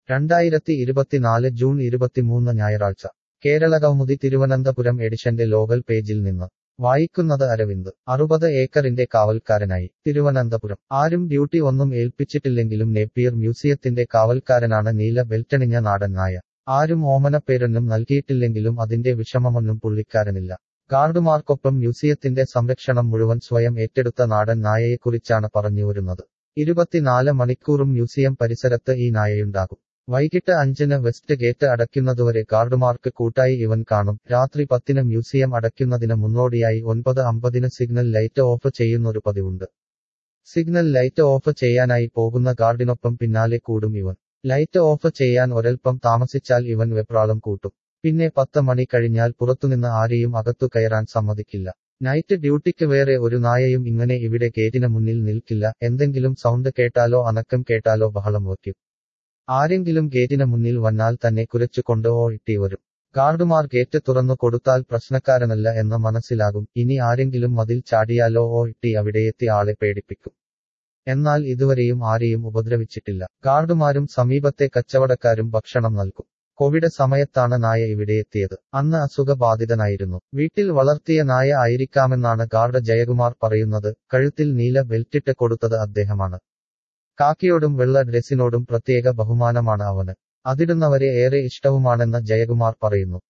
രണ്ടായിരത്തി ഇരുപത്തിനാല് ജൂൺ ഇരുപത്തിമൂന്ന് ഞായറാഴ്ച കേരള കൗമുദി തിരുവനന്തപുരം എഡിഷന്റെ ലോകൽ പേജിൽ നിന്ന് വായിക്കുന്നത് അരവിന്ദ് അറുപത് ഏക്കറിന്റെ കാവൽക്കാരനായി തിരുവനന്തപുരം ആരും ഡ്യൂട്ടി ഒന്നും ഏൽപ്പിച്ചിട്ടില്ലെങ്കിലും നേപ്പിയർ മ്യൂസിയത്തിന്റെ കാവൽക്കാരനാണ് നീല ബെൽറ്റണിഞ്ഞ നാടൻ നായ ആരും ഓമനപ്പേരൊന്നും നൽകിയിട്ടില്ലെങ്കിലും അതിന്റെ വിഷമമൊന്നും പുള്ളിക്കാരനില്ല ഗാർഡുമാർക്കൊപ്പം മ്യൂസിയത്തിന്റെ സംരക്ഷണം മുഴുവൻ സ്വയം ഏറ്റെടുത്ത നാടൻ നായയെക്കുറിച്ചാണ് പറഞ്ഞുവരുന്നത് ഇരുപത്തിനാല് മണിക്കൂറും മ്യൂസിയം പരിസരത്ത് ഈ നായയുണ്ടാകും വൈകിട്ട് അഞ്ചിന് വെസ്റ്റ് ഗേറ്റ് അടയ്ക്കുന്നതുവരെ ഗാർഡുമാർക്ക് കൂട്ടായി ഇവൻ കാണും രാത്രി പത്തിന് മ്യൂസിയം അടയ്ക്കുന്നതിന് മുന്നോടിയായി ഒൻപത് അമ്പതിന് സിഗ്നൽ ലൈറ്റ് ഓഫ് ചെയ്യുന്നൊരു പതിവുണ്ട് സിഗ്നൽ ലൈറ്റ് ഓഫ് ചെയ്യാനായി പോകുന്ന ഗാർഡിനൊപ്പം പിന്നാലെ കൂടും ഇവൻ ലൈറ്റ് ഓഫ് ചെയ്യാൻ ഒരൽപ്പം താമസിച്ചാൽ ഇവൻ വെപ്രാളം കൂട്ടും പിന്നെ പത്ത് മണി കഴിഞ്ഞാൽ പുറത്തുനിന്ന് ആരെയും അകത്തു കയറാൻ സമ്മതിക്കില്ല നൈറ്റ് ഡ്യൂട്ടിക്ക് വേറെ ഒരു നായയും ഇങ്ങനെ ഇവിടെ ഗേറ്റിന് മുന്നിൽ നിൽക്കില്ല എന്തെങ്കിലും സൗണ്ട് കേട്ടാലോ അനക്കം കേട്ടാലോ ബഹളം വയ്ക്കും ആരെങ്കിലും ഗേറ്റിന് മുന്നിൽ വന്നാൽ തന്നെ കുരച്ചുകൊണ്ട് ഓ ഇട്ടി വരും ഗാർഡുമാർ ഗേറ്റ് തുറന്നു കൊടുത്താൽ പ്രശ്നക്കാരനല്ല എന്ന് മനസ്സിലാകും ഇനി ആരെങ്കിലും മതിൽ ചാടിയാലോ ഓ ഇട്ടി അവിടെയെത്തി ആളെ പേടിപ്പിക്കും എന്നാൽ ഇതുവരെയും ആരെയും ഉപദ്രവിച്ചിട്ടില്ല ഗാർഡുമാരും സമീപത്തെ കച്ചവടക്കാരും ഭക്ഷണം നൽകും കോവിഡ് സമയത്താണ് നായ ഇവിടെയെത്തിയത് അന്ന് അസുഖബാധിതനായിരുന്നു വീട്ടിൽ വളർത്തിയ നായ ആയിരിക്കാമെന്നാണ് ഗാർഡ് ജയകുമാർ പറയുന്നത് കഴുത്തിൽ നീല ബെൽറ്റിട്ട് കൊടുത്തത് അദ്ദേഹമാണ് കാക്കിയോടും വെള്ള ഡ്രസ്സിനോടും പ്രത്യേക ബഹുമാനമാണ് അവന് അതിടുന്നവരെ ഏറെ ഇഷ്ടവുമാണെന്ന് ജയകുമാർ പറയുന്നു